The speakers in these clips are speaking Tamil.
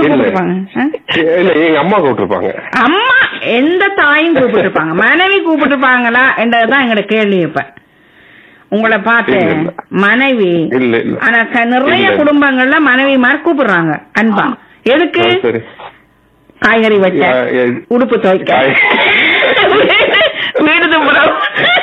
யாரும் இல்ல. கூப்பிட்டுருப்பாங்க ஆ? இல்ல எங்க அம்மா கூப்பிட்டுருப்பாங்க அம்மா எந்த தாயும் கூப்பிட்டுருப்பாங்க மனைவி கூப்பிட்டுருப்பாங்களா என்றதுதான் எங்களோட கேள்வி இப்ப உங்களை பார்த்து இல்ல, இல்ல. மனைவி இல்ல இல்ல ஆனா க- நிறைய இல்ல. குடும்பங்கள்ல மனைவி மாதிரி கூப்பிடுறாங்க அன்பா எதுக்கு ஆ, சரி காய்கறி வச்ச யா- யா- உடுப்பு துவைக்க காய்- வீடு துப்புறம்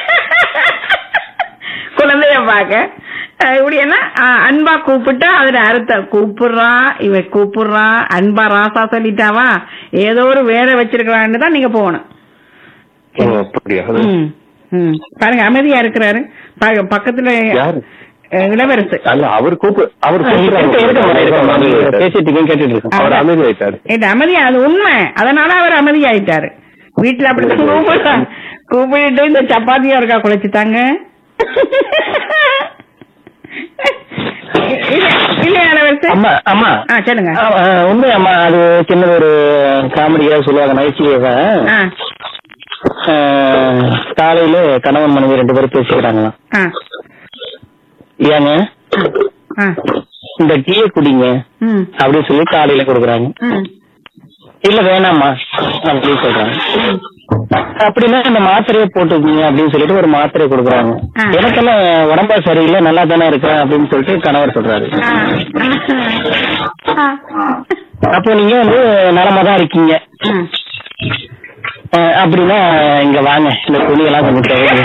குழந்தைய பார்க்க அஹ் இப்படி என்ன அஹ் அன்பா கூப்பிட்டா அதுல அர்த்தம் கூப்பிடுறா இவ கூப்பிடுறா அன்பா ராசா சொல்லிட்டாவா ஏதோ ஒரு வேலை வச்சிருக்கிறான்னு தான் நீங்க போகணும் ஓ, அப்படியா அது- ம், ம். பாருங்க அமைதியா இருக்கிறாரு பாருங்க, பக்கத்துல யாரு அஹ் இளவரசு அல்ல அவர் கூப்பு அவர் பேசிட்டு இருக்கேன் கேட்டுட்டு இருக்கேன் அவர் அமைதியாயிட்டாரு இது அமைதியா அது உண்மை அதனால அவர் அமைதியாயிட்டாரு வீட்டுல அப்படி கூப்பிடுறா கூப்பிட்டு இந்த சப்பாத்தியா இருக்கா குழைச்சுட்டாங்க இல்ல இளவரசு அம்மா அம்மா ஆ சொல்லுங்க ஆ, ஆ, உண்மை அம்மா அது சின்னது ஒரு காமெடியா சொல்லுவாங்க நகைச்சுவையாக ஆ ஆ, காலையில கணவன் மனைவி ரெண்டு பேரும் பேசிக்கிறாங்களாம் ஆ ஏங்க ஆ இந்த டீயை குடிங்க ம் அப்படின்னு சொல்லி காலையில கொடுக்குறாங்க ம் இல்ல வேணாம்மா அப்படின்னு சொல்றாங்க அப்படின்னா இந்த மாத்திரையை போட்டுக்கீங்க அப்படின்னு சொல்லிட்டு ஒரு மாத்திரையை கொடுக்குறாங்க ஆ. எனக்கெல்லாம் உடம்பா சரியில்லை நல்லா தானே இருக்கேன் அப்படின்னு சொல்லிட்டு கணவர் சொல்றாரு ஆ. ஆ. அப்போ நீங்க வந்து நலமா தான் இருக்கீங்க ம். அஹ் அப்படின்னா இங்க வாங்க இந்த துணியெல்லாம் கொஞ்சம் துவைங்க.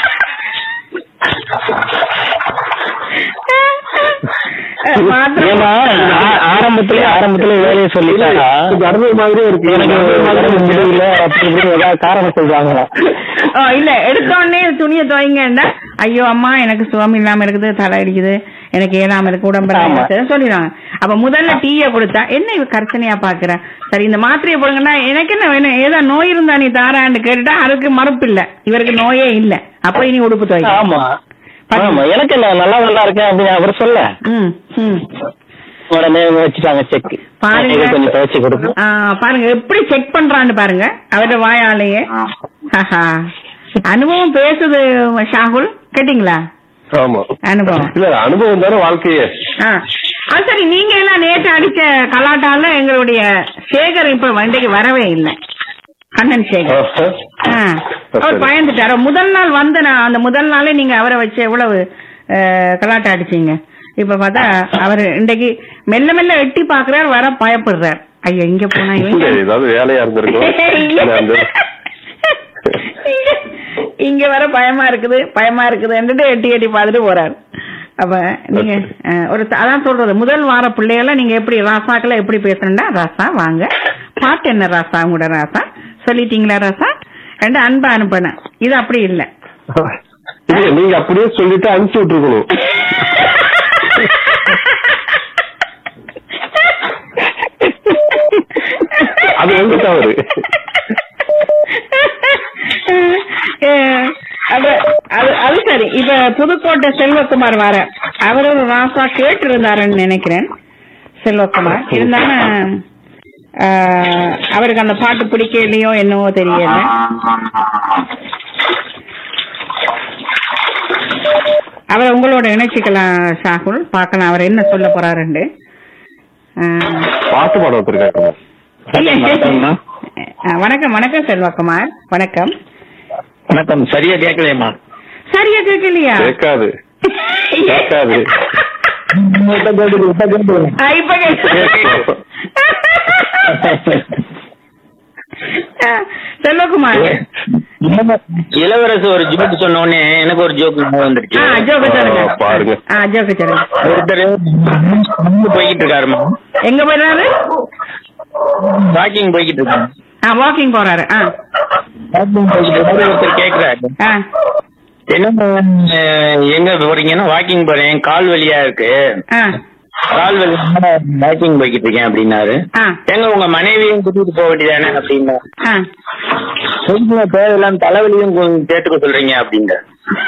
மாத்திரை- ஏன்னா ஆ- ஆரம்பத்துல ஆரம்பத்துல வேலையை சொல்லிட்டா நடந்தது மாதிரியே இருக்கு எனக்கு உடம்பு முடியல அப்படி இப்படி ஏதாவது காரணம் சொல்றாங்களா ஓ, இல்ல எடுத்த உடனே துணியை துவைங்கன்னா ஐயோ அம்மா எனக்கு சுகம் இல்லாம இருக்குது தலை அடிக்குது எனக்கு ஏறாம இருக்கு உடம்பு ஆமா. சொல்லிடுவாங்க அப்ப முதல்ல டீய கொடுத்தா என்ன இவ கர்ச்சனையா பாக்குற சரி இந்த மாத்திரையை போடுங்கன்னா எனக்கு என்ன வேணும் ஏதோ நோய் இருந்தா நீ தாரான்னு கேட்டுட்டா அதுக்கு மறுப்பு இல்ல இவருக்கு நோயே இல்ல அப்ப இனி உடுப்பு துவைக்க ஆமா ஆமா எனக்கு என்ன நல்லா நல்லா இருக்கேன் அப்படின்னு அவர் சொல்ல ம் ம் உடனே வச்சுட்டாங்க செக் பாருங்க. கொஞ்சம் துவைச்சு கொடுக்கும் ஆ, பாருங்க எப்படி செக் பண்றான்னு பாருங்க அவரோட வாயாலேயே ஆஹா. அனுபவம் பேசுது ஷாகுல் கேட்டீங்களா ஆமா அனுபவம் இல்ல அனுபவம் தானே வாழ்க்கையே ஆ. அது சரி நீங்க எல்லாம் நேற்று அடிச்ச கலாட்டால எங்களுடைய சேகர் இப்ப வண்டிக்கு வரவே இல்லை கண்ணன் சேகர் ஆஹா. ஆ. அவர் பயந்துட்டாரு முதல் நாள் வந்த நான் அந்த முதல் நாளே நீங்க அவரை வச்சு எவ்வளவு அஹ், கலாட்டா அடிச்சீங்க இப்ப பார்த்தா அவர் இன்றைக்கு மெல்ல மெல்ல எட்டி பாக்குறாரு வர பயப்படுறார் ஐயோ இங்க போனா இல்ல, இவங்க ஏதாவது வேலையா இருந்திருக்கும் இல்ல, அந்த- இங்க- இங்க வர பயமா இருக்குது பயமா இருக்குதுன்னுட்டு எட்டி எட்டி பார்த்துட்டு போறாரு அப்ப நீங்க அஹ், ஒரு த- அதான் சொல்றது முதல் வார பிள்ளைகள நீங்க எப்படி ராசாக்களை எப்படி பேசணும்னா ராசா வாங்க பாட்டு என்ன ராசா உங்களோட ராசா சொல்லிட்டீங்களா ராசா ரெண்டு அன்பா அனுப்பினேன் இது அப்படி இல்ல இல்ல, நீங்க அப்படியே சொல்லிட்டு அனுப்பிச்சு விட்டுருக்கணும் அது வந்து தவறு அஹ், அது அது அது சரி இப்ப புதுக்கோட்டை செல்வகுமார் வர அவர் ஒரு ராசா கேட்டு இருந்தாருன்னு நினைக்கிறேன் செல்வகுமார் இருந்தாலும் அஹ், அவருக்கு அந்த பாட்டு பிடிக்கலையோ என்னவோ தெரியல அவரை உங்களோட இணைச்சிக்கலாம் ஷாகுல் பார்க்கலாம் அவர் என்ன சொல்ல போறாருண்டு அஹ், பாட்டு பாட வந்திருக்காங்க இல்ல, வணக்கம்மா. அஹ், வணக்கம் வணக்கம் செல்வகுமார் வணக்கம் வணக்கம் சரியா கேட்கலையம்மா சரியா கேட்கலையா கேட்காது கேட்காது ஆ, இப்ப கேட்குது. ஆ, செல்வகுமார் இளவரசு ஒரு ஜோக் சொன்ன உடனே எனக்கு ஒரு ஜோக் வந்துருச்சு ஆ ஜோக்கு சொல்லுங்க ஆ, பாருங்க. ஆ ஜோக்கு சொல்லுங்க ஒருத்தர் நடந்து போய்கிட்டு இருக்காருமா எங்க போயிடுறாரு வாக்கிங் போய்கிட்டு இருக்காங்க ஆ வாக்கிங் போறாரு ஆ வாக்கிங் போய்கிட்டு இருக்காரு ஒருத்தர் கேக்குறாரு ஆ என்ன அஹ், எங்க போறீங்கன்னா வாக்கிங் போறேன் கால் வலியா இருக்கு ஆ கால் வலி வாக்கிங் போய்கிட்டு இருக்கேன் அப்படின்னாரு ஆ எங்க உங்க மனைவியும் கூட்டிட்டு போக வேண்டியதானே அப்படின்னா ஆ எதுக்குங்க தேவையில்லாம தலைவலியும் கொஞ்சம் கேட்டுக்க சொல்றீங்க அப்படின்ட்டு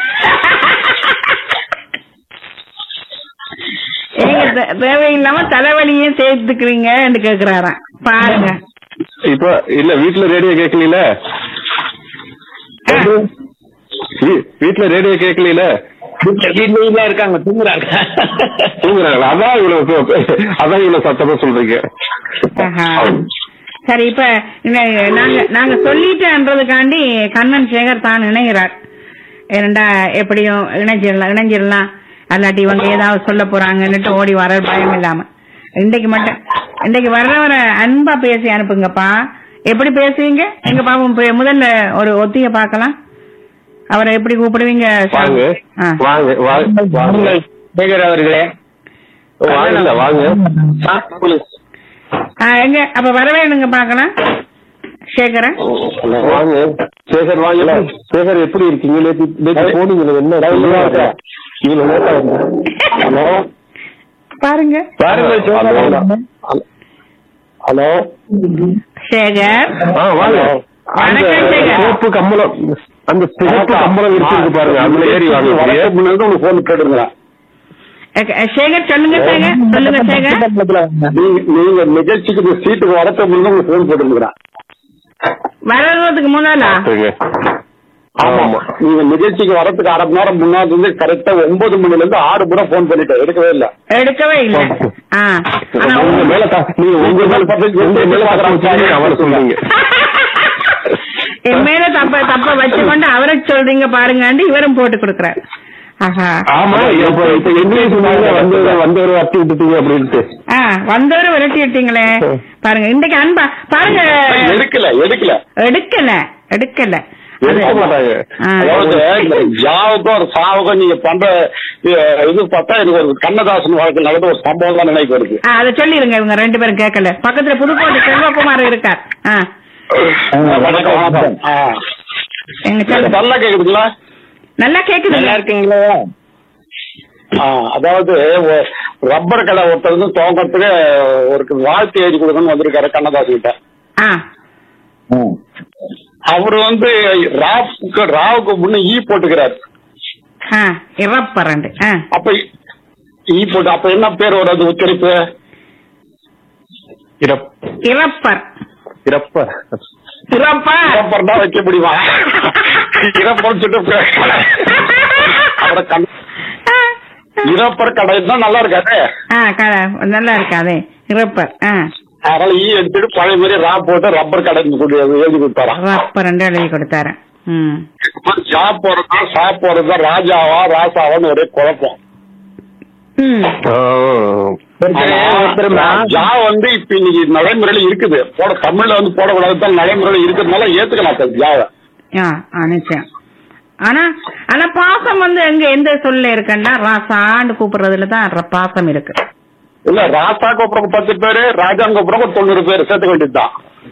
நீங்க தே- தேவையில்லாம தலைவலியும் சேர்த்துக்கிறீங்கன்னு கேக்குறாராம் பாருங்க இப்ப இல்ல வீட்டுல ரேடியோ கேட்கல ஆ. வீட்டுல ரேடியோ கேட்கல வீட்டுல இருக்காங்க தூங்குறாங்க தூங்குறாங்களா அதான் இவ்வளவு அதான் இவ்வளவு சத்தமா சொல்றீங்க ஆஹா. சரி இப்ப இந்த நாங்க நாங்க சொல்லிட்டேன்றதுக்காண்டி கண்ணன் சேகர் தான் இணைகிறார் ஏனண்டா எப்படியும் இணைஞ்சிடலாம் இணைஞ்சிடலாம் அல்லாட்டி இவங்க ஏதாவது சொல்ல போறாங்கன்னுட்டு ஓடி வர பயம் இல்லாம இன்றைக்கு மட்டும் இன்றைக்கு வர்றவர அன்பா பேசி அனுப்புங்கப்பா எப்படி பேசுவீங்க எங்க பாப்போம் இப்ப முதல்ல ஒரு ஒத்திய பார்க்கலாம் அவரை எப்படி கூப்பிடுவீங்க வாங்க ஆ. வாங்க வாங்க வாங்க சேகர் அவர்களே வாங்க வாங்க ஆ, சொல்லுங்க. ஆ, எங்க அப்ப வரவேணுங்க பாக்கலாம் சேகரன் வாங்க சேகர் வாங்க சேகர் எப்படி இருக்கீங்க நேத்து நேத்து போனீங்க என்ன இவ்வளவு லேட்டா வந்து ஹலோ பாருங்க பாருங்க சேகர் ஹலோ சேகர் ஆ வாங்க அந்த வணக்கம் சேகர். சிவப்பு கம்பளம் அந்த சிவப்பு கம்பளம் இருக்கு பாருங்க அதுல ஏறி வாங்க உங்களுக்கு போன் கேட்டுருங்களா அஹ், அஹ், சேகர் சொல்லுங்க சேகர் சொல்லுங்க சேகர் நீங்க நீங்க நிகழ்ச்சிக்கு சீட்டுக்கு வரத்த முன்ன உங்களுக்கு போன் போட்டுருக்கிறேன் வர்றதுக்கு முன்னாலா ஆமா ஆமா நீங்க நிகழ்ச்சிக்கு வரதுக்கு அரை மணி நேரம் முன்னாடி இருந்து கரெக்டா ஒன்பது மணில இருந்து ஆறு முறை போன் பண்ணிட்டேன் எடுக்கவே இல்ல எடுக்கவே இல்ல ஆ ஆனா உங்க உங்க- மேல த- நீங்க உங்க மேல தப்பு- உங்க மேல தப்பு அவரை சொல்றீங்க என் மேல தப்ப தப்ப வச்சுக்கொண்டு அவரை சொல்றீங்க பாருங்காண்டி இவரும் போட்டு கொடுக்குறாரு ஆஹா ஆமா இப்ப இப்ப என்ன சொன்னாங்க வந்தவரை வந்தவரை அட்டி விட்டுட்டீங்க அப்படின்ட்டு ஆ வந்தவரை விரட்டி விட்டீங்களே பாருங்க இன்றைக்கு அன்பா பாருங்க எடுக்கல எடுக்கல எடுக்கல எடுக்கல அது- எடுக்க மாட்டாங்க ஆ. அதாவது இந்த ஜாவுக்கும் ஒரு சாவுக்கும் நீங்க பண்ற அஹ், இது பார்த்தா எனக்கு ஒரு கண்ணதாசன் வாழ்க்கை நடந்த ஒரு சம்பவம் தான் நினைவு வருது ஆ, அதை சொல்லிருங்க இவங்க ரெண்டு பேரும் கேட்கல பக்கத்துல புதுக்கோட்டை செல்வகுமார் இருக்கார் ஆ வணக்கம் வணக்கம் ஆ. எங்க சொல்லு நல்லா கேக்குதுங்களா நல்லா கேக்குது நல்லா இருக்கீங்களா ஆ, அதாவது ஒ- ரப்பர் கடை ஒருத்தர் வந்து துவங்கறதுக்கு ஒரு வாழ்த்து எழுதி கொடுக்கணும்னு வந்திருக்காரு கண்ணதாசன் கிட்ட ஆ அவர் வந்து ராவுக்கு ராவுக்கு முன்ன ஈ போட்டுக்கிறாரு ஆ இறப்பரண்டு ஆ அப்ப ஈ போட்டு அப்ப என்ன பேர் வராது உச்சரிப்பு இறப்பர் இறப்ப இறப்பர் இறப்பர் தான் வைக்க முடியுமா இறப்பர் சொல்லிட்டு அவரை கண் இறப்பர் கடை தான் நல்லா இருக்காது ஆ க- நல்லா இருக்காதே இறப்பர் ஆ அதனால ஈ எடுத்துட்டு பழைய மாதிரி ரா போட்டு ரப்பர் கடை எழுதி கொடுத்தாராம் இறப்பரண்டு எழுதி கொடுத்தாரு ம் ஜா போறதா சா போறதா ராஜாவா ராசாவான்னு ஒரே குழப்பம் ம் ஆனா, ஜா வந்து இப்ப இன்னைக்கு நடைமுறையில இருக்குது போட தமிழ்ல வந்து போடக்கூடாது தான் நடைமுறையில இருக்கிறதுனால ஏத்துக்கலாம் சார் ஜாவை ஆ ஆ, நிச்சயம் ஆனா ஆனா பாசம் வந்து எங்க எந்த சொல்ல இருக்குன்னா ராசான்னு கூப்பிடுறதுல தான் ர- பாசம் இருக்கு இல்ல ராசாக்கு அப்புறம் பத்து பேரு ராஜாங்க அப்புறம் ஒரு தொண்ணூறு பேர் சேர்த்துக்க வேண்டியதுதான்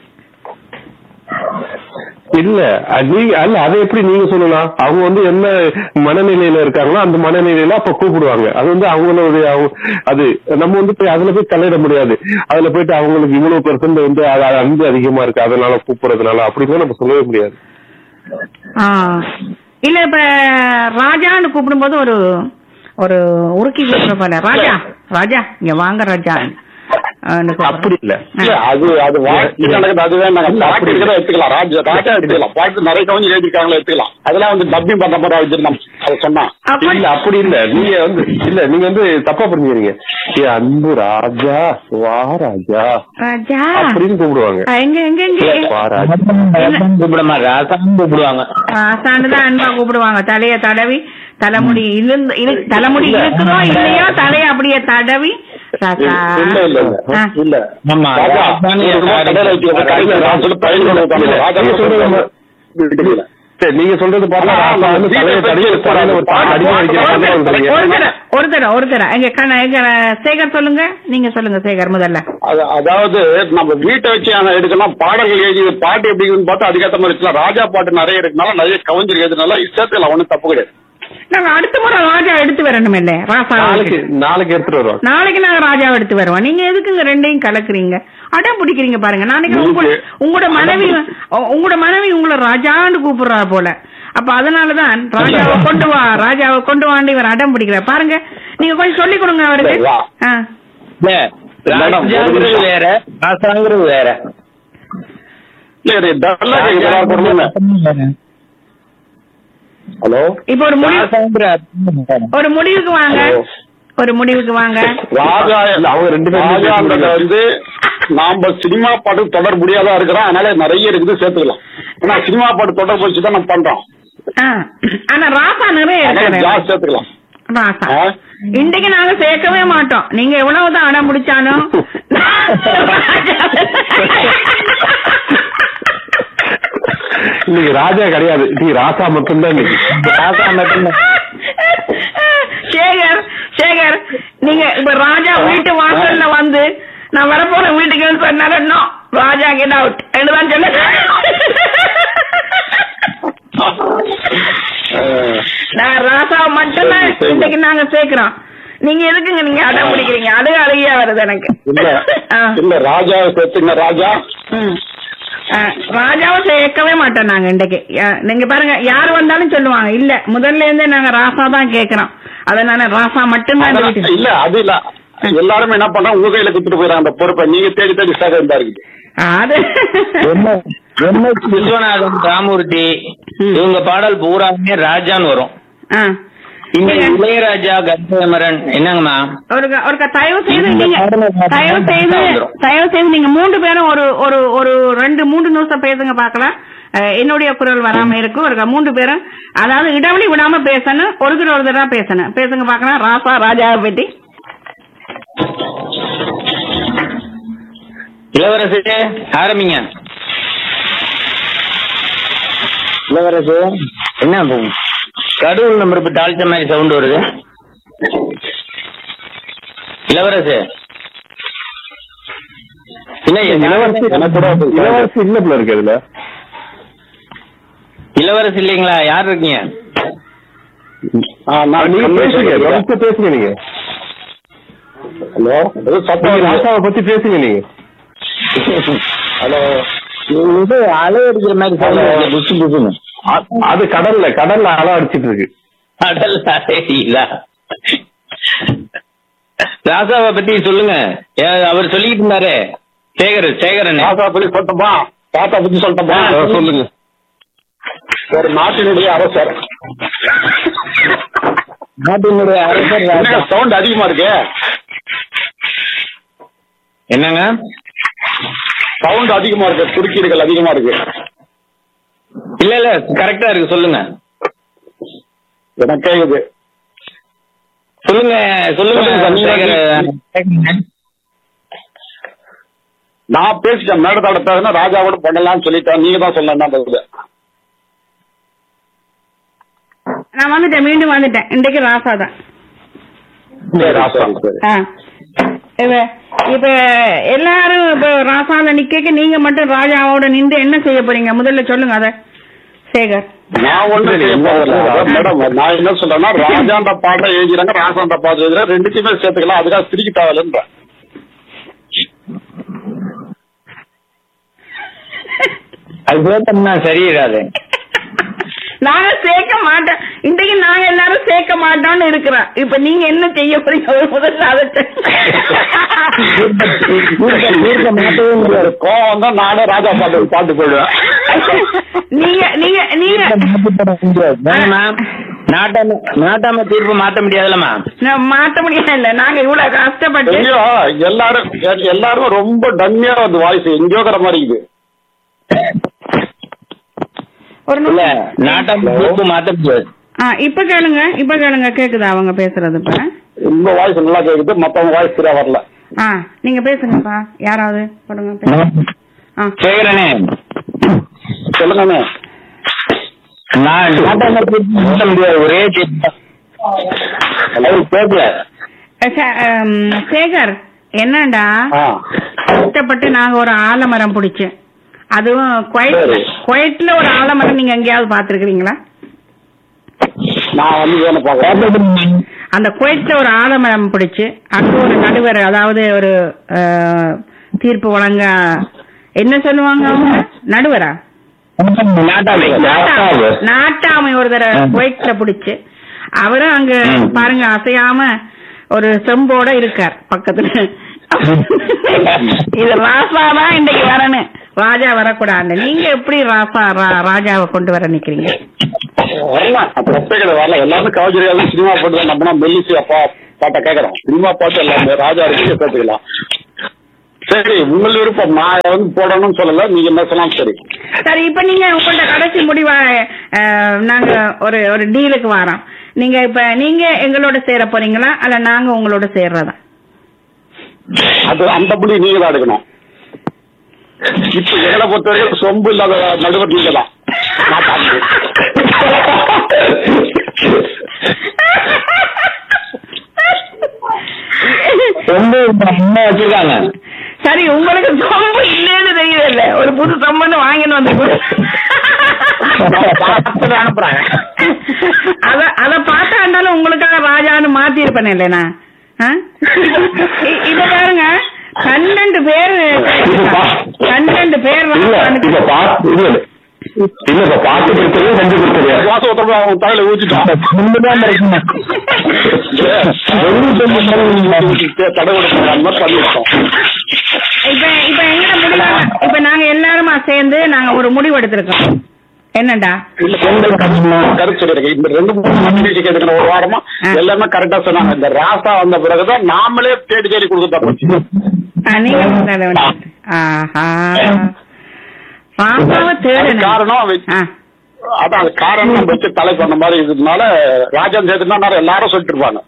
இல்ல அது நீங்க அல்ல அதை எப்படி நீங்க சொல்லலாம் அவங்க வந்து என்ன மனநிலையில இருக்காங்களோ அந்த மனநிலையில அப்ப கூப்பிடுவாங்க அது வந்து அவங்களுடைய அவங்க- அது நம்ம வந்து போய் அதுல போய் தலையிட முடியாது அதுல போயிட்டு அவங்களுக்கு இவ்வளவு பெர்சன்ட் வந்து அது அது அன்பு அதிகமா இருக்கு அதனால கூப்பிடுறதுனால அப்படின்னு நம்ம சொல்லவே முடியாது ஆ இல்ல இப்ப ராஜான்னு கூப்பிடும்போது ஒரு ஒரு உருக்கி கூப்பிடுற போல ராஜா ராஜா இங்க வாங்க ராஜா ஆன்னு கூப்பிடுறோம். அப்படி இல்ல இல்ல அது அது வாழ்க்கை நடக்குது அதுவே நாங்க பாட்டு இருக்கிறத எடுத்துக்கலாம் ராஜா ராஜா எடுத்துக்கலாம் பாட்டு நிறைய கவிஞர் எழுதிருக்காங்களா எடுத்துக்கலாம் அதெல்லாம் வந்து டப்பிங் பண்ண மாதிரி வச்சிருந்தோம் அதை சொன்னா அப்ப- இல்ல அப்படி இல்ல நீங்க வந்து இல்ல நீங்க வந்து தப்பா புரிஞ்சுக்கிறீங்க ஏ அன்பு ராஜா வா ராஜா ராஜா அப்படின்னு கூப்பிடுவாங்க ஆ, எங்க எங்க எங்க வா ராஜா கூப்பிட மாட்டேன் ராசான்னு கூப்பிடுவாங்க ராசான்னு தான் அன்பா கூப்பிடுவாங்க தலைய தடவி தலைமுடி இழுந்து இழு- தலைமுடி இருக்குதோ இல்லையோ தலைய அப்படியே தடவி ராசா இல்ல இல்ல ஆ. இல்ல இல்ல ஆமா ராஜா ராசான்னு ஒரு ரூபா கடையில வச்சுக்கோங்க. கையில நான் சொல்லி பையன் கொண்டு வைப்பாங்க. ராஜா நீங்க சொல்றது நம்ம- வீட்டுக்குள்ள. சரி நீங்க சொல்றது பாருங்க ஆ, ராசா வந்து வீட்டை தலையை பத்தி தடவி ஒரு தலையில ஒரு பாட்டு அடிமை வைக்கிற பாட்டு மாதிரி சொல்றீங்க. ஒரு தடவை ஒரு தடவை ஒரு தடவை எங்க கண்ண எங்க சேகர் சொல்லுங்க நீங்க சொல்லுங்க சேகர் முதல்ல அது- அதாவது நம்ம வீட்டை வச்சு ஆனா எடுக்கணும் பாடல்கள் எழுதி பாட்டு எப்படி இருக்குன்னு பார்த்தா அதுக்கேற்ற மாதிரி இருக்கலாம் ராஜா பாட்டு நிறைய இருக்கனால நிறைய கவிஞர் எழுதுனால சேர்த்துக்கலாம் ஒண்ணும் தப்பு கிடையாது நாங்க அடுத்த முறை ராஜா எடுத்து வரணும் இல்ல ராசா நாளைக்கு நாளைக்கு எடுத்துட்டு வருவோம் நாளைக்கு நாங்க ராஜா எடுத்து வருவோம் நீங்க எதுக்குங்க ரெண்டையும் கலக்குறீங்க அடம் பிடிக்கிறீங்க பாருங்க நாளைக்கு உங்களோட உங்களோட மனைவி உ- உங்களோட மனைவி உங்களை ராஜான்னு கூப்பிடுறா போல அப்ப அதனாலதான் ராஜாவை கொண்டு வா ராஜாவை கொண்டு வாண்டு இவர் அடம் பிடிக்கிறார் பாருங்க நீங்க கொஞ்சம் சொல்லி கொடுங்க அவருக்கு சரி, வா. ஆ. இல்ல ராஜாங்கிறது வேற ராசாங்கிறது வேற இல்ல இது டல்லா கேக்குது, எல்லாரும் பொறுமையா. ஹலோ இப்ப ஒரு முடிவு ஒரு முடிவுக்கு வாங்க ஹலோ. ஒரு முடிவுக்கு வாங்க ராஜா இல்ல, அவங்க ரெண்டு பேரும் ராஜான்றத வந்து நாம சினிமா பாட்டு தொடர் முடியாதா இருக்கிறோம் அதனால நிறைய இருக்குது சேர்த்துக்கலாம் ஏன்னா சினிமா பாட்டு தொடர் வச்சு தான் நம்ம பண்றோம் ஆ. ஆனா ராசா நிறைய அதனால இருக்காரு ஜாஸ்தி சேர்த்துக்கலாம் ராசா ஆ? இன்றைக்கு நாங்க சேர்க்கவே மாட்டோம் நீங்க எவ்வளவுதான் அடம் பிடிச்சாலும் இன்னைக்கு ராஜா கிடையாது நீ ராசா மட்டும்தான் இன்னைக்கு ராசா மட்டும்தான் சேகர் சேகர் நீங்க இப்ப ராஜா வீட்டு வாசல்ல வந்து நான் வரப்போறேன் வீட்டுக்கு சொன்னாரு "No, ராஜா கெட் அவுட் தான் சொன்ன அஹ், நான் ராசா மட்டும்தான் சரி, சரி. இன்னைக்கு நாங்க சேர்க்கிறோம் நீங்க எதுக்குங்க நீங்க அடம் பிடிக்கிறீங்க அழுக அழுகையா வருது எனக்கு இல்ல ஆ. இல்ல ராஜா சேர்த்துங்க ராஜா ம். ஆ, ராஜாவை சேர்க்கவே மாட்டோம் நாங்க இன்றைக்கு ஆ, நீங்க பாருங்க யார் வந்தாலும் சொல்லுவாங்க இல்ல முதல்ல இருந்தே நாங்க ராசா தான் கேக்குறோம் அதனால ராசா மட்டும்தான் இந்த அதெல்லாம் வீட்டுக்கு. இல்ல அது இல்ல எல்லாருமே என்ன பண்றாங்க உங்க கையில கொடுத்துட்டு போயிடறாங்க அந்த பொறுப்பை நீங்க தேடி தேடி சேக இருந்தா இருக்குது அது என்ன என்ன விஸ்வநாதன் ராமூர்த்தி இவங்க பாடல் பூராமே ராஜான்னு வரும் ஆ. இந்த நீங்க இளையராஜா கந்தமரன் என்னங்கம்மா ஒருக்க ஒருக்க தயவு செய்து இந்த நீங்க பாடலை பார்த்தா தயவு செய்து வந்துரும். தயவு செய்து நீங்க மூன்று பேரும் ஒரு ஒரு ஒரு ரெண்டு மூன்று நிமிஷம் பேசுங்க பார்க்கலாம் அஹ், என்னுடைய குரல் வராம இருக்கும் ஒரு மூன்று பேரும் அதாவது இடைவெளி விடாம பேசணும் ஒருத்தர் ஒருத்தரா பேசணும் பேசுங்க பார்க்கலாம் ராசா ராஜாவை பத்தி இளவரசு ஆரம்பிங்க இளவரசு என்ன இப்போ கடவுள் நம்பர் இப்ப தாழ்த்த மாதிரி சவுண்ட் வருது இளவரசு இல்ல இளவரசி எனக்கு கூட அது- இளவரசி இல்ல போல இருக்கு அதுல இளவரசு இல்லைங்களா யார் இருக்கீங்க ஆ, நான் நீங்க பேசுங்க ஹலோ தொடர்ந்து பேசுங்க நீங்க ஏதோ சத்தம் நீங்க வருது. ராசாவை பத்தி பேசுங்க நீங்க ஹலோ இது அலை அடிக்கிற மாதிரி sound வருது, புசு புசுன்னு அ- அது கடல்ல கடல்ல அலை அடிச்சிட்டு இருக்கு அடல் அலையிலா ராசாவை பத்தி சொல்லுங்க ஏ, அவர் சொல்லிட்டு இருந்தாரு சேகர் சேகரன் தாத்தா பத்தி சொல்லட்டுமா தாத்தா பத்தி சொல்லட்டுமா ஆ, சொல்லுங்க ஒரு நாட்டினுடைய அரசர் நாட்டினுடைய அரசர் ராஜா சவுண்ட் அதிகமா இருக்கு என்னங்க சவுண்ட் அதிகமா இருக்கு குறுக்கீடுகள் அதிகமா இருக்கு இல்ல இல்ல கரெக்டா இருக்கு சொல்லுங்க எனக்கு கேக்குது சொல்லுங்க சொல்லுங்க சொல்லுங்க, நீங்க சேகர் நான் பேசிட்டேன் மேடத்தோட பேசினா ராஜாவோட பண்ணலாம்னு சொல்லிட்டேன் நீங்க தான் சொல்லலாம் பதில் நான் வந்துட்டேன் மீண்டும் வந்துட்டேன் இன்றைக்கு ராசா தான் சரி, சரி, சரி. ஆ. இப்ப இப்ப எல்லாரும் இப்ப ராசால நிக்க நீங்க மட்டும் ராஜாவோட நின்று என்ன செய்ய போறீங்க முதல்ல சொல்லுங்க அத சேகர் நான் ஒண்ணும் செய்ய போறதில்ல. அதான் மேடம் நான் என்ன சொல்றேன்னா ராஜான்ற பாட்டை எழுதிறாங்க ராசான்ற பாட்டை எழுதுறாங்க ரெண்டுத்தையுமே சேர்த்துக்கலாம் அதுக்காக சிரிக்க தேவையில்லைன்ற அது கேட்டோம்னா சரியிடாது நாங்க சேர்க்க மாட்டோம் இன்றைக்கு நாங்க எல்லாரும் சேர்க்க மாட்டோம்னு இருக்கிறோம் இப்ப நீங்க என்ன செய்ய போறீங்க ஒரு முதல்ல அதை தீர்க்க மாட்டவே முடியாது கோவம் தான் நானே ராஜா பாட்டு பாட்டு போயிடுவேன் நீங்க நீங்க நீங்க வேணுமா நாட்டாம நாட்டாம தீர்ப்பு மாத்த முடியாதுல்லம்மா நான் மாத்த முடியாது இல்ல நாங்க இவ்வளவு கஷ்டப்பட்டு எங்கேயோ எல்லாரும் எல்லாரும் ரொம்ப டம்மியா வந்து வாய்ஸ் எங்கேயோ இருக்கிற மாதிரி இருக்குது ஒரு இல்ல நிமிஷம். நாட்டாம தீர்ப்பு மாத்த முடியாது ஆ, இப்ப கேளுங்க இப்ப கேளுங்க கேக்குதா அவங்க பேசுறது இப்ப உங்க வாய்ஸ் நல்லா கேக்குது மத்தவங்க வாய்ஸ் சரியா வரல ஆ நீங்க பேசுங்கப்பா யாராவது போடுங்க பேசுங்க. ஆ சேகரனே சொல்லுங்க நான் நாட்டாம தீர்ப்பு மாத்த முடியாது ஒரே தீர்ப்பு அது கேட்கல சே- ஆம், சேகர் என்னடா ஆ கஷ்டப்பட்டு நாங்க ஒரு ஆலமரம் பிடிச்சேன் அதுவும் குவைட் சரி. குவைட்ல ஒரு ஆலமரம் நீங்க எங்கேயாவது பாத்துருக்கீங்களா நான் வந்து வேணும் பாக்கிறேன் அந்த குவைட்ல ஒரு ஆலமரம் பிடிச்சு அங்க ஒரு நடுவர் அதாவது ஒரு அஹ், தீர்ப்பு வழங்க என்ன சொல்லுவாங்க அவங்க நடுவரா நாட்டாமை நாட்டாமை நாட்டாமை ஒரு தடவை ம். குவைட்ல பிடிச்சு அவரும் அங்க ம். பாருங்க அசையாம ஒரு செம்போட இருக்கார் பக்கத்துல இது ராசா தான் இன்னைக்கு வரணும் ராஜா வரக்கூடாது நீங்க எப்படி ராசா ரா- ராஜாவை கொண்டு வர நிக்கிறீங்க வரலாம் தப்பே கிடையாது வரலாம் எல்லாமே கவச்சரியாவது சினிமா பாட்டு தான் நம்ம மெல்லிசி அப்பா பாட்டை கேட்கறோம் சினிமா பாட்டு எல்லாமே ராஜா இருக்கு சேர்த்துக்கலாம் சரி உங்கள் விருப்பம் நான் வந்து போடணும்னு சொல்லல நீங்க என்ன சொன்னாலும் சரி சரி இப்ப நீங்க உங்கள்ட்ட கடைசி முடிவா அஹ், நாங்க ஒரு ஒரு டீலுக்கு வரோம் நீங்க இப்ப நீங்க எங்களோட சேர போறீங்களா அல்ல நாங்க உங்களோட சேர்றதா அது அந்த புள்ளி நீங்க தான் எடுக்கணும் இப்ப எங்களை பொறுத்த வரைக்கும் சொம்பு இல்லாத நடுவர் நீங்க தான் நான் பார்க்கிறேன். ரொம்ப அம்மா வச்சிருக்காங்க சரி உங்களுக்கு சொம்பு இல்லைன்னு தெரியல ஒரு புது சொம்புன்னு வாங்கிட்டு வந்து கொடு. பார்த்துட்டு அனுப்புறாங்க அத அத பார்த்தாண்டாலும் உங்களுக்காக ராஜான்னு மாத்தி இருப்பேன் இல்லைனா இப்ப பாருங்க பன்னெண்டு பேர் பன்னெண்டு பேர் இல்ல ராஜானுக்கு- இப்ப பா இல்ல இல்ல இல்ல இப்ப பாட்டு கொடுத்ததே செஞ்சு கொடுத்தது வாசம் ஒருத்தர் அவன் தலையில ஊத்திட்டான் ஒண்ணுதான் இருக்குங்க தடை கொடுப்பாங்க அந்த மாதிரி பண்ணிருக்கோம் இப்ப இப்ப எங்கட முடிவு இப்ப நாங்க எல்லாருமா சேர்ந்து நாங்க ஒரு முடிவு எடுத்திருக்கோம் என்னடா இல்ல பொங்கல் கருத்து சொல்லிருக்கேன் இந்த ரெண்டு மூணு மணிக்கு கேட்டுக்கிற ஒரு வாரமா ஆ. எல்லாமே கரெக்டா சொன்னாங்க இந்த ராசா வந்த பிறகுதான் நாமளே தேடி தேடி கொடுக்க போச்சு ஆ, நீங்க சொன்னது ஒண்ணு. ஆஹா பாப்பாவை அது தேடணும் காரணம் அவ- ஆ, அதான் அது காரணம் வச்சு தலை பண்ண மாதிரி இதனால ராஜன் சேர்த்துனா நிறைய எல்லாரும் சொல்லிட்டு இருப்பாங்க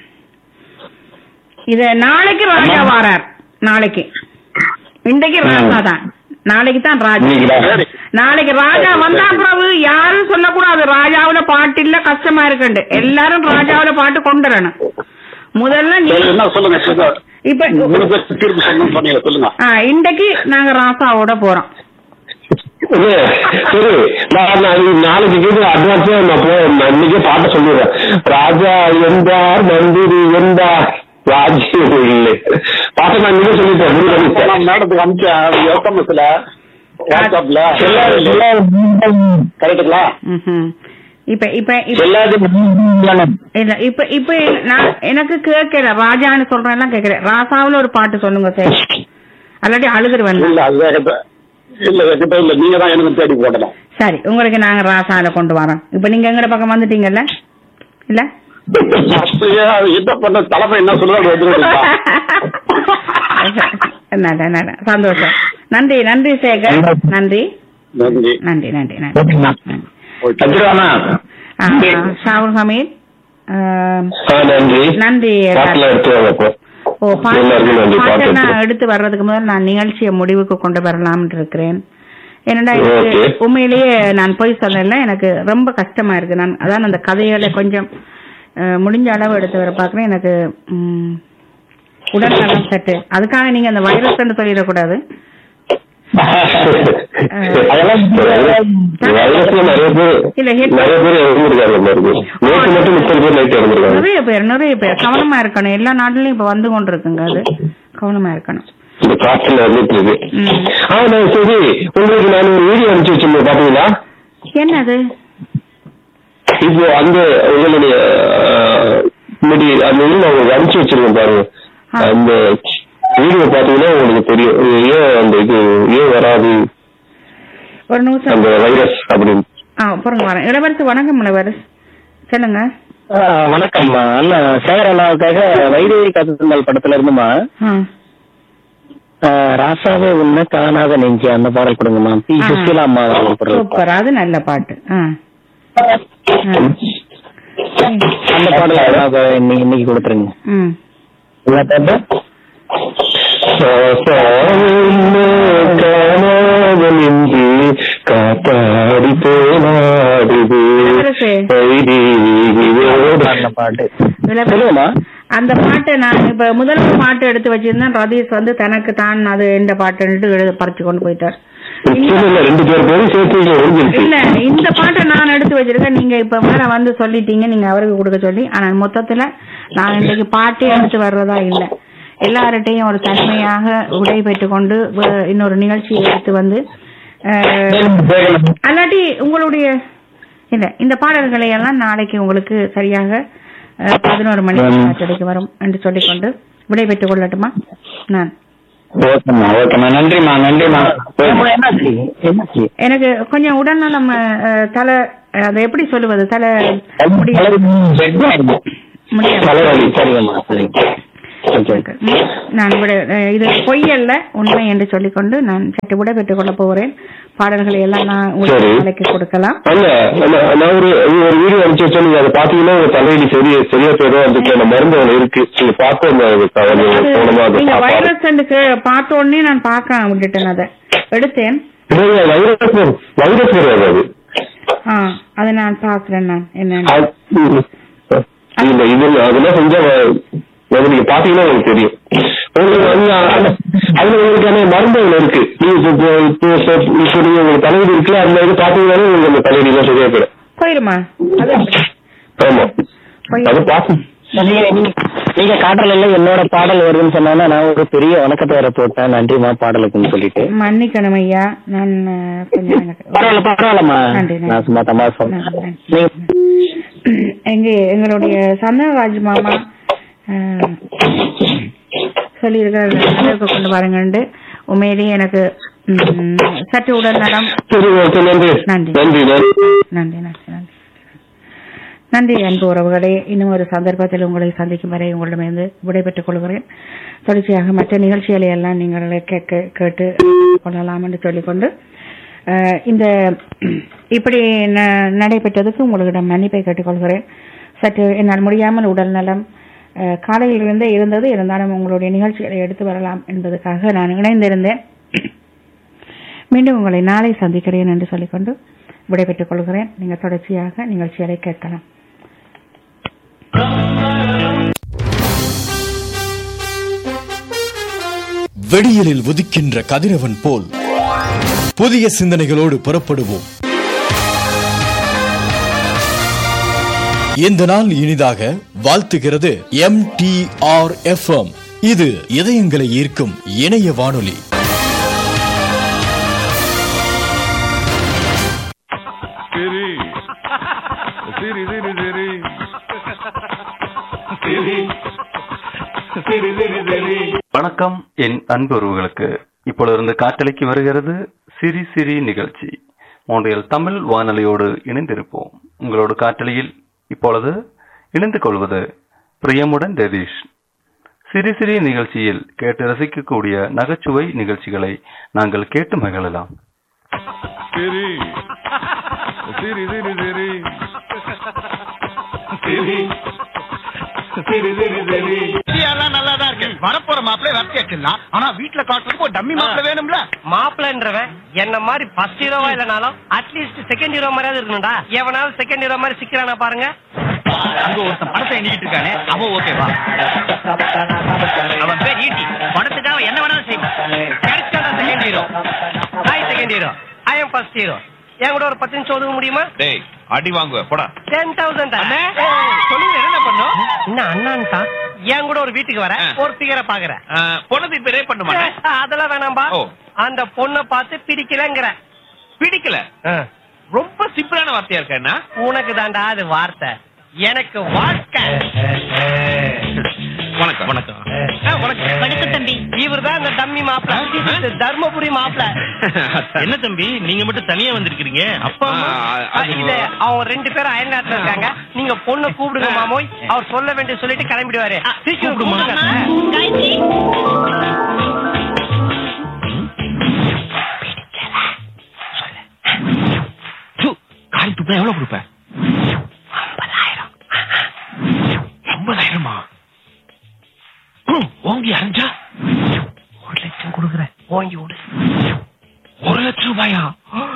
இது நாளைக்கு ராஜா வாரார் நாளைக்கு இன்றைக்கு ராஜா தான் நாளைக்கு தான் ராஜா இன்னைக்குதான். சரி நாளைக்கு ராஜா வந்தா பிறகு யாரும் சொல்லக்கூடாது ராஜாவுல பாட்டு இல்ல கஷ்டமா இருக்குண்டு எல்லாரும் ராஜாவுல பாட்டு கொண்டு வரணும் முதல்ல நீ சரி, என்ன சொல்லுங்க சொல்லுங்க. இப்ப மூணு பேர் தீர்ப்பு சொல்லணும்னு சொன்னீங்க சொல்லுங்க ஆ, இன்றைக்கு நாங்க ராசாவோட போறோம் இல்ல, சரி நான் நான் நாளைக்கு கேட்டு அட்வான்ஸா நான் போ நான் இன்னைக்கே பாட்ட சொல்லிடுறேன் ராஜா எந்தார் மந்திரி எந்தார் ராஜ்யம் இல்லை பாட்டை நான் இன்னைக்கே சொல்லிட்டேன் முடிவு பண்ணிட்டேன். நான் மேடத்துக்கு அனுப்பிச்சேன் எஸ்எம்எஸ்ல வாட்ஸ்அப்ல கரெக்டுங்களா ம்ஹும். இப்ப இப்ப இப்ப எல்லாத்தையும் இல்ல இப்ப இப்ப நான் எனக்கு கேட்கல ராஜான்னு சொல்றேன் கேட்கல ராசாவுல ஒரு பாட்டு சொல்லுங்க சார் அல்லாட்டி அழுதுருவேன் இல்ல அது என்கிட்ட இல்ல என்கிட்ட இல்ல நீங்க தான் எனக்கு தேடி போடணும் சரி உங்களுக்கு நாங்க ராசால கொண்டு வரோம் இப்ப நீங்க எங்கட பக்கம் வந்துட்டீங்கல்ல இல்ல அப்படியே அது என்ன பண்ண தலைமை என்ன சொல்லுவாங்க வந்துருக்கா நல்ல, நல்ல. சந்தோஷம் நன்றி நன்றி சேகர் நன்றி நன்றி நன்றி நன்றி நன்றி ஓகேங்களா நன்றி. வச்சிருவானா ஆ, ஷாவுல் ஹமீத் ஆ, ஆ, நன்றி நன்றி பாட்டில் எடுத்து வாங்க இப்போ ஓ பாட்டு எல்லாருக்கும் நன்றி, பாட்டை பாட்டு நான் எடுத்து. எடுத்து வர்றதுக்கு முதல் நான் நிகழ்ச்சியை முடிவுக்கு கொண்டு வரலாம்னு இருக்கிறேன் என்னடா Okay. எனக்கு உண்மையிலேயே நான் போய் சொல்லல எனக்கு ரொம்ப கஷ்டமா இருக்கு நான் அதான் அந்த கதைகளை கொஞ்சம் அஹ், முடிஞ்ச அளவு எடுத்து வர பாக்குறேன் எனக்கு ம், உடல்நலம் சற்று அதுக்காக நீங்க அந்த வைரஸ் சொல்லிடக்கூடாது அதெல்லாம் வைரஸ்ல நிறைய பேர் இல்ல, ஹெட்- நிறைய பேர் இறந்துருக்காங்க பாருங்க நேற்று மட்டும் முப்பது பேர் நைட் இறந்துருக்காங்க நிறைய பேர் நிறைய பேர் கவனமா இருக்கணும் எல்லா நாட்டிலயும் இப்ப வந்து கொண்டு இருக்குங்க அது கவனமா இருக்கணும் இந்த காற்றுல வந்துட்டு இருக்கு ம். ஆ நான் சரி உங்களுக்கு நான் ஒரு வீடியோ அனுப்பிச்சு வச்சிருந்தேன் பாத்தீங்களா என்னது இப்போ அந்த உங்களுடைய அஹ், முடி அந்த இது நான் உங்களுக்கு அனுப்பிச்சு வச்சிருக்கேன் பாருங்க ஆ. அந்த வீடியோ பாத்தீங்கன்னா உங்களுக்கு தெரியும் இது ஏன் அந்த இது ஏன் வராது ஒரு நிமிஷம் அந்த வைரஸ் அப்படின்னு ஆ பாருங்க வரேன் இளவரசு வணக்கம் இளவரசு சொல்லுங்க வணக்கம்மா அண்ணா சேகர் அண்ணாவுக்காக வைதேகி கத்துத்தல் படத்துல இருந்துமா ஆ. ஆஹ் ராசாவே உன்ன காணாத நெஞ்சு அந்த பாடல் கொடுங்கம்மா பி ஆ. சுசிலா அம்மா அவர்கள் குரல். சூப்பர் அது நல்ல பாட்டு ஆ. ஆ. அந்த பாடல் அண்ணாவுக்கு இன்னைக்கு இன்னைக்கு கொடுத்துருங்க ம் என்ன பாட்டு? காணாதலின்றி காத்தாடி போனாடுது இளவரசே. வைதீகியோடு அந்த பாட்டு இளவரசு. சொல்லுங்கம்மா அந்த பாட்டை நான் இப்ப முதல் பாட்டு எடுத்து வச்சிருந்தேன் ரதீஷ் வந்து தனக்கு தான் அது இந்த பாட்டுன்ட்டு எழுத பறிச்சு கொண்டு போயிட்டார் இல்ல ரெண்டு பேர் பேரும் சேர்த்து இங்க ஒழிஞ்சிருச்சு இல்ல இந்த பாட்டை நான் எடுத்து வச்சிருக்கேன் நீங்க இப்ப மேல வந்து சொல்லிட்டீங்க நீங்க அவருக்கு கொடுக்க சொல்லி ஆனா மொத்தத்துல நான் இன்றைக்கு பாட்டே எடுத்து வர்றதா இல்ல எல்லார்ட்டையும் ஒரு தன்மையாக விடை பெற்றுக் கொண்டு வே- இன்னொரு நிகழ்ச்சியை எடுத்து வந்து அஹ், அல்லாட்டி உங்களுடைய இல்ல இந்த பாடல்களை எல்லாம் நாளைக்கு உங்களுக்கு சரியாக அஹ், பதினோரு மணிக்கு காற்றடிக்கு வரும் என்று சொல்லிக்கொண்டு விடை பெற்றுக் கொள்ளட்டுமா நான் ஓகேம்மா ஓகேம்மா நன்றிம்மா நன்றிம்மா ஏம்மா, என்னாச்சு என்னாச்சு எனக்கு கொஞ்சம் உடல்நலம் அஹ், தலை அதை எப்படி சொல்லுவது தலை முடியாது முடியாது தலைவலி சரிங்கம்மா சரிங்க ஓகே நான் விட அஹ், இது பொய்யல்ல உண்மை என்று சொல்லிக்கொண்டு நான் சற்று விட பெற்றுக் கொள்ள போகிறேன் பாடல்களை எல்லாம் நான் உங்களுக்கு சரி. நாளைக்கு கொடுக்கலாம் அல்ல நான் நான் ஒரு ஒரு வீடியோ அனுப்பிச்சு வச்சேன் நீங்க அதை பாத்தீங்கன்னா உங்க தலைவலி சரி சரியா போயிடும் அதுக்கான மருந்து ஒண்ணு இருக்கு நீங்க பார்த்து அந்த அது போனமா அது நீங்க பாப்பாரு. வைரஸ் அண்டுக்கு பார்த்த உடனே நான் பார்க்க விட்டுட்டேன் அதை எடுத்தேன் இல்லைங்க, வைரஸ் வரும். வைரஸ் வராது அது ஆ அதை நான் பார்க்கிறேன் நான் என்னன்னு அது- ம். இல்ல இது அதெல்லாம் செஞ்சா வ- அது நீங்க பாத்தீங்கன்னா உங்களுக்கு தெரியும் உங்களுக்கு வந்து அந்த- அதுல உங்களுக்கான மருந்து அதுல இருக்கு நீங்க இப்போ இப்போ இப்போ இப்போ நீங்க உங்களுக்கு தலைவலி இருக்குல்ல அந்த இது பாத்தீங்கன்னா உங்களுக்கு அந்த தலைவலி எல்லாம் சரியா போயிடும் போயிருமா அது எப்படி? ஆமா போய்- அது பாத்து நீங்க நீங்க- நீங்க காட்டல என்னோட பாடல் வருதுன்னு சொன்னா நான் ஒரு பெரிய வணக்கத்தை வேற போட்டேன் நன்றிமா பாடலுக்குன்னு சொல்லிட்டு மன்னிக்கணும் ஐயா நான் அஹ், கொஞ்சம் எனக்கு பரவாயில்ல பரவாயில்லம்மா நன்றி, நன்றி. நான் சும்மா தமாசம் நன்றி, நன்றி. நீங்க எங்க எங்களுடைய சந்தனராஜ் மாமா அஹ், சொல்லியிருக்கிறார் அளவுக்கு கொண்டு பாருங்கண்டு உண்மையிலேயே எனக்கு ம், சற்று உடல் நலம் சரி ஓகே நன்றி நன்றி. நன்றி நன்றி நன்றி நன்றி நன்றி நன்றி அன்பு உறவுகளே இன்னும் ஒரு சந்தர்ப்பத்தில் உங்களை சந்திக்கும் வரை உங்களிடமிருந்து விடைபெற்றுக் கொள்கிறேன் தொடர்ச்சியாக மற்ற நிகழ்ச்சிகளை எல்லாம் நீங்கள் கேட்க கேட்டு கொள்ளலாம் என்று சொல்லிக்கொண்டு அஹ், இந்த இப்படி ந- நடைபெற்றதுக்கு உங்களிடம் மன்னிப்பை கேட்டுக்கொள்கிறேன் சற்று என்னால் முடியாமல் உடல் நலம் அஹ், காலையிலிருந்தே இருந்தது இருந்தாலும் உங்களுடைய நிகழ்ச்சிகளை எடுத்து வரலாம் என்பதற்காக நான் இணைந்திருந்தேன் மீண்டும் உங்களை நாளை சந்திக்கிறேன் என்று சொல்லிக்கொண்டு விடைபெற்றுக் கொள்கிறேன் நீங்கள் தொடர்ச்சியாக நிகழ்ச்சிகளை கேட்கலாம் வெடியலில் உதிக்கின்ற கதிரவன் போல் புதிய சிந்தனைகளோடு புறப்படுவோம் இந்த நாள் இனிதாக வாழ்த்துகிறது எம் டி ஆர் எஃப் இது இதயங்களை ஈர்க்கும் இணைய வானொலி Siri. Siri, Siri, Siri. Siri. Siri, Siri, Siri. வணக்கம் என் அன்பு உறவுகளுக்கு இப்பொழுது காற்றலைக்கு வருகிறது சிரி சிரி நிகழ்ச்சி மோன்றியல் தமிழ் வானொலியோடு இணைந்திருப்போம் உங்களோடு காற்றலையில் இப்பொழுது இணைந்து கொள்வது பிரியமுடன் ரதீஷ் சிரி சிரி நிகழ்ச்சியில் கேட்டு ரசிக்கக்கூடிய நகைச்சுவை நிகழ்ச்சிகளை நாங்கள் கேட்டு மகிழலாம் Siri. Siri, Siri, Siri. Siri. Siri, Siri, Siri. எல்லாம் நல்லா தான் இருக்கு வரப்போற மாப்பிள்ளை வரட்டியாச்சிடலாம் ஆனா வீட்டுல காட்டுறதுக்கு ஒரு டம்மி மாப்பிள்ளை வேணும்ல மாப்பிள்ளன்றவன் என்ன மாதிரி ஃபர்ஸ்ட் ஹீரோவா இல்லனாலும் அட்லீஸ்ட் செகண்ட் ஹீரோ மாதிரியாவது இருக்கணும்டா எவனாவது செகண்ட் ஹீரோ மாதிரி சிக்கிறானா பாருங்க அங்க ஒருத்தன் படத்தை எண்ணிக்கிட்டு இருக்கானே அவன் ஓகேவா அவன் பேர் ஈட்டி படத்துக்காக என்ன வேணாலும் செய்வான் கிடைச்சாடா second hero hi second hero I'm first hero என் கூட ஒரு பத்து நிமிஷம் ஒதுக்க முடியுமா டேய் அடி வாங்குவ போடா டென் தௌசண்ட் சொல்லுங்க என்ன பண்ணும் என்ன அண்ணான்டா என் கூட ஒரு வீட்டுக்கு வர ஆ. ஒரு பிகரை பாக்குற பொண்ணு இப்ப ரேப் பண்ண மாட்டேன் அதெல்லாம் வேணாம்பா ஓ. அந்த பொண்ணை பார்த்து பிடிக்கலங்கிற பிடிக்கல ரொம்ப சிம்பிளான வார்த்தையா இருக்க என்ன உனக்கு தாண்டா அது வார்த்தை எனக்கு வாழ்க்கை வணக்கம் வணக்கம் வணக்கம் தம்பி இவர் தான் அந்த டம்மி மாப்பிள்ள தர்மபுரி மாப்பிள்ள என்ன தம்பி நீங்க மட்டும் தனியா வந்திருக்கீங்க அப்பா இது அவங்க ரெண்டு பேரும் அயல்நாட்டுல இருக்காங்க நீங்க பொண்ணு கூப்பிடுங்க மாமோய் அவர் சொல்ல வேண்டிய சொல்லிட்டு கிளம்பிடுவாரு சீக்கிரம் கூப்பிடுங்க காய் துப்பா எவ்வளவு கொடுப்ப ஐம்பதாயிரமா ம், ஓங்கி அரைஞ்சா ஒரு லட்சம் கொடுக்குறேன் ஓங்கி விடு ஒரு லட்சம் ரூபாயா